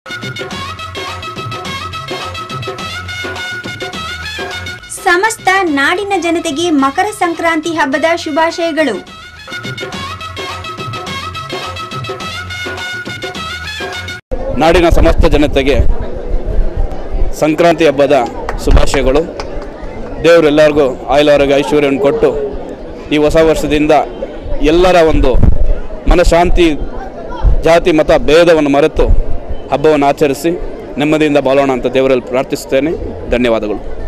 ಸಮಸ್ತ ನಾಡಿನ ಜನತೆಗೆ ಮಕರ ಸಂಕ್ರಾಂತಿ ಹಬ್ಬದ ಶುಭಾಶಯಗಳು ನಾಡಿನ ಸಮಸ್ತ ಜನತೆಗೆ ಸಂಕ್ರಾಂತಿ ಹಬ್ಬದ ಶುಭಾಶಯಗಳು ದೇವರೆಲ್ಲರಿಗೂ ಆಯುಲಾರೋಗ್ಯ ಐಶ್ವರ್ಯವನ್ನು ಕೊಟ್ಟು ಈ ಹೊಸ ವರ್ಷದಿಂದ ಎಲ್ಲರ ಒಂದು ಮನಶಾಂತಿ ಜಾತಿ ಮತ ಭೇದವನ್ನು ಮರೆತು ಹಬ್ಬವನ್ನು ಆಚರಿಸಿ ನೆಮ್ಮದಿಯಿಂದ ಬಾಳೋಣ ಅಂತ ದೇವರಲ್ಲಿ ಪ್ರಾರ್ಥಿಸುತ್ತೇನೆ ಧನ್ಯವಾದಗಳು